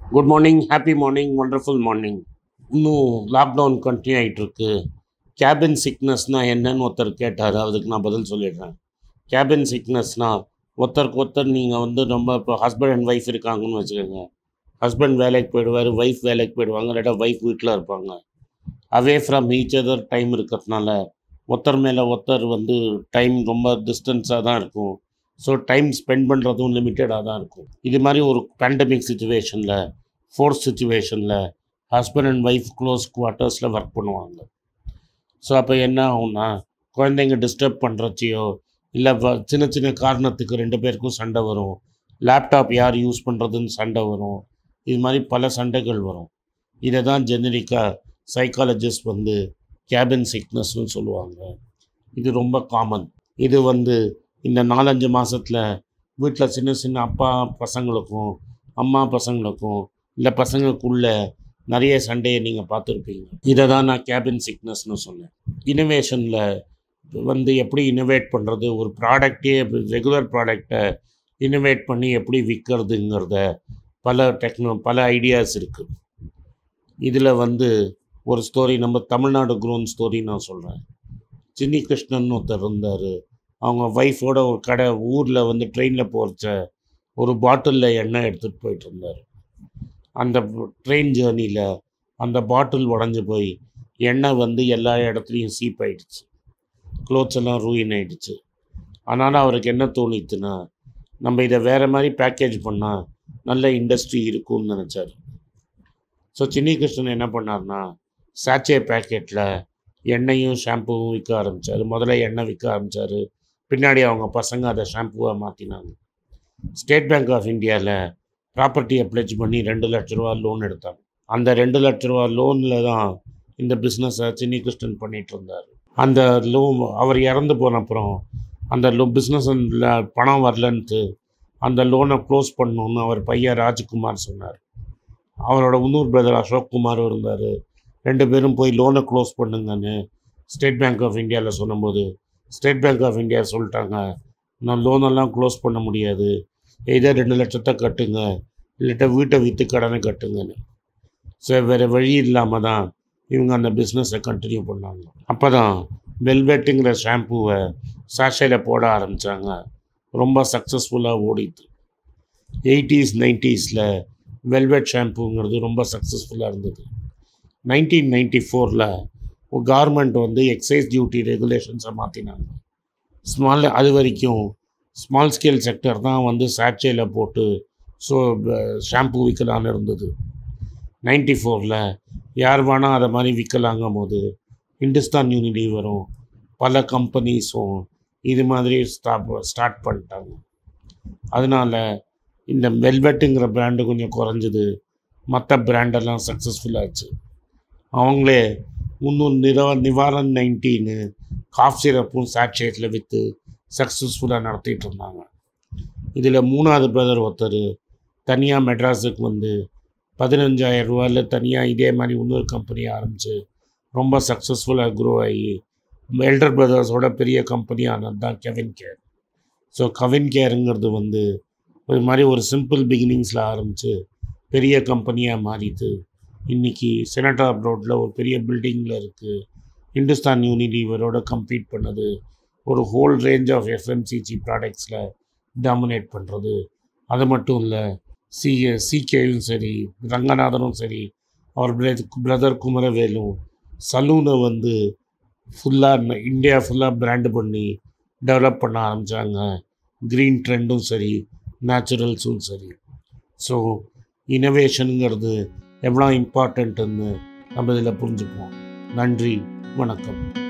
good morning happy morning wonderful morning இன்னும் lockdown continue ஆகிட்டுருக்கு cabin சிக்னஸ்னால் என்னன்னு ஒருத்தர் கேட்டார் அதுக்கு நான் பதில் சொல்லிடுறேன் கேபின் சிக்னஸ்னால் ஒருத்தருக்கு ஒருத்தர் நீங்கள் வந்து ரொம்ப இப்போ ஹஸ்பண்ட் அண்ட் ஒய்ஃப் இருக்காங்கன்னு வச்சுக்கோங்க ஹஸ்பண்ட் வேலைக்கு போயிடுவார் ஒய்ஃப் வேலைக்கு போயிடுவாங்க இல்லாட்டா ஒய்ஃப் வீட்டில் இருப்பாங்க away from each other time இருக்கிறதுனால ஒருத்தர் மேலே ஒருத்தர் வந்து டைம் ரொம்ப டிஸ்டன்ஸாக தான் இருக்கும் ஸோ டைம் ஸ்பெண்ட் பண்ணுறதும் லிமிட்டடாக தான் இருக்கும் இது மாதிரி ஒரு பேண்டமிக் சுச்சுவேஷனில் ஃபோர்ஸ் சுச்சுவேஷனில் ஹஸ்பண்ட் அண்ட் ஒய்ஃப் க்ளோஸ் குவார்ட்டர்ஸில் ஒர்க் பண்ணுவாங்க ஸோ அப்போ என்ன ஆகும்னா குழந்தைங்க டிஸ்டர்ப் பண்ணுறச்சியோ இல்லை சின்ன சின்ன காரணத்துக்கு ரெண்டு பேருக்கும் சண்டை வரும் லேப்டாப் யார் யூஸ் பண்ணுறதுன்னு சண்டை வரும் இது மாதிரி பல சண்டைகள் வரும் இதை தான் ஜெனரிக்காக சைக்காலஜிஸ்ட் வந்து கேபின் சிக்னஸ்னு சொல்லுவாங்க இது ரொம்ப காமன் இது வந்து இந்த நாலஞ்சு மாதத்தில் வீட்டில் சின்ன சின்ன அப்பா பசங்களுக்கும் அம்மா பசங்களுக்கும் இல்லை பசங்களுக்குள்ள நிறைய சண்டையை நீங்கள் பார்த்துருப்பீங்க இதை தான் நான் கேபின் சிக்னஸ்னு சொன்னேன் இனோவேஷனில் வந்து எப்படி இனோவேட் பண்ணுறது ஒரு ப்ராடக்டே ரெகுலர் ப்ராடக்டை இனோவேட் பண்ணி எப்படி விற்கிறதுங்கிறத பல டெக்னோ பல ஐடியாஸ் இருக்குது இதில் வந்து ஒரு ஸ்டோரி நம்ம தமிழ்நாடு குரோன் ஸ்டோரி நான் சொல்கிறேன் சின்னி கிருஷ்ணன் ஒருத்தர் இருந்தார் அவங்க ஒய்ஃபோட ஒரு கடை ஊரில் வந்து ட்ரெயினில் போகிறச்ச ஒரு பாட்டிலில் எண்ணெய் எடுத்துகிட்டு போயிட்டு இருந்தார் அந்த ட்ரெயின் ஜேர்னியில் அந்த பாட்டில் உடஞ்சி போய் எண்ணெய் வந்து எல்லா இடத்துலையும் சீப் ஆயிடுச்சு க்ளோத்ஸ் எல்லாம் ரூயின் ஆயிடுச்சு அதனால் அவருக்கு என்ன தோணித்துன்னா நம்ம இதை வேறு மாதிரி பேக்கேஜ் பண்ணால் நல்ல இண்டஸ்ட்ரி இருக்கும்னு நினச்சார் ஸோ சின்னி கிருஷ்ணன் என்ன பண்ணார்னா சாச்சே பேக்கெட்டில் எண்ணெயும் ஷாம்புவும் விற்க ஆரம்பித்தார் முதல்ல எண்ணெய் விற்க ஆரம்பித்தார் பின்னாடி அவங்க பசங்க அதை ஷாம்புவாக மாற்றினாங்க ஸ்டேட் பேங்க் ஆஃப் இந்தியாவில் ப்ராப்பர்ட்டியை ப்ளெஜ் பண்ணி ரெண்டு லட்ச ரூபா லோன் எடுத்தாங்க அந்த ரெண்டு லட்ச ரூபா லோனில் தான் இந்த பிஸ்னஸை சின்னி கிருஷ்ணன் பண்ணிகிட்டு இருந்தார் அந்த லோன் அவர் இறந்து போன அப்புறம் அந்த லோ பிஸ்னஸில் பணம் வரலன்ட்டு அந்த லோனை க்ளோஸ் பண்ணணுன்னு அவர் பையன் ராஜ்குமார் சொன்னார் அவரோட இன்னொரு பிரதர் அசோக் குமார் இருந்தார் ரெண்டு பேரும் போய் லோனை க்ளோஸ் பண்ணுங்கன்னு ஸ்டேட் பேங்க் ஆஃப் இந்தியாவில் சொன்னபோது ஸ்டேட் பேங்க் ஆஃப் இந்தியா சொல்லிட்டாங்க நான் லோனெல்லாம் க்ளோஸ் பண்ண முடியாது இதே ரெண்டு லட்சத்தை கட்டுங்க இல்லாட்டா வீட்டை விற்று கடனை கட்டுங்கன்னு ஸோ வேறு வழி இல்லாமல் தான் இவங்க அந்த பிஸ்னஸை கண்டினியூ பண்ணாங்க அப்போ தான் வெல்வெட்டுங்கிற ஷாம்புவை சாஷையில் போட ஆரம்பித்தாங்க ரொம்ப சக்ஸஸ்ஃபுல்லாக ஓடிட்டு எயிட்டிஸ் நைன்ட்டீஸில் வெல்வெட் ஷாம்புங்கிறது ரொம்ப சக்ஸஸ்ஃபுல்லாக இருந்தது நைன்டீன் நைன்டி ஃபோரில் கவர்மெண்ட் வந்து எக்ஸைஸ் டியூட்டி ரெகுலேஷன்ஸை மாற்றினாங்க ஸ்மால் அது வரைக்கும் ஸ்மால் ஸ்கேல் செக்டர் தான் வந்து சாட்சையில் போட்டு ஸோ ஷாம்பு விற்கலான்னு இருந்தது நைன்டி ஃபோரில் யார் வேணால் அதை மாதிரி விற்கலாங்கும் போது இந்துஸ்தான் யூனிடி வரும் பல கம்பெனிஸும் இது மாதிரி ஸ்டாப் ஸ்டார்ட் பண்ணிட்டாங்க அதனால் இந்த வெல்வெட்டுங்கிற பிராண்டு கொஞ்சம் குறைஞ்சது மற்ற பிராண்டெல்லாம் சக்ஸஸ்ஃபுல்லாச்சு அவங்களே இன்னும் நிரா நிவாரன் நைன்டீனு காஃப் சிரப்பும் சாட்சேட்டில் விற்று சக்ஸஸ்ஃபுல்லாக நடத்திட்டு இருந்தாங்க இதில் மூணாவது பிரதர் ஒருத்தர் தனியாக மெட்ராஸுக்கு வந்து பதினஞ்சாயிரம் ரூபாயில் தனியாக இதே மாதிரி இன்னொரு கம்பெனி ஆரம்பித்து ரொம்ப சக்ஸஸ்ஃபுல்லாக க்ரோ ஆகி எல்டர் பிரதர்ஸோட பெரிய கம்பெனி ஆனது தான் கெவின் கேர் ஸோ கவின் கேருங்கிறது வந்து ஒரு மாதிரி ஒரு சிம்பிள் பிகினிங்ஸில் ஆரம்பித்து பெரிய கம்பெனியாக மாறிட்டு இன்றைக்கி செனட்டார் ரோட்டில் ஒரு பெரிய பில்டிங்கில் இருக்குது இந்துஸ்தான் யூனிலீவரோட கம்பீட் பண்ணது ஒரு ஹோல் ரேஞ்ச் ஆஃப் எஃப்எம்சிஜி ப்ராடக்ட்ஸில் டாமினேட் பண்ணுறது அது மட்டும் இல்லை சி சிகேயும் சரி ரங்கநாதனும் சரி அவர் பிரதர் குமரவேலும் சலூனை வந்து ஃபுல்லாக இந்தியா ஃபுல்லாக பிராண்டு பண்ணி டெவலப் பண்ண ஆரம்பித்தாங்க க்ரீன் ட்ரெண்டும் சரி நேச்சுரல்ஸும் சரி ஸோ இனோவேஷனுங்கிறது எவ்வளோ இம்பார்ட்டண்ட்டுன்னு நம்ம இதில் புரிஞ்சுப்போம் நன்றி வணக்கம்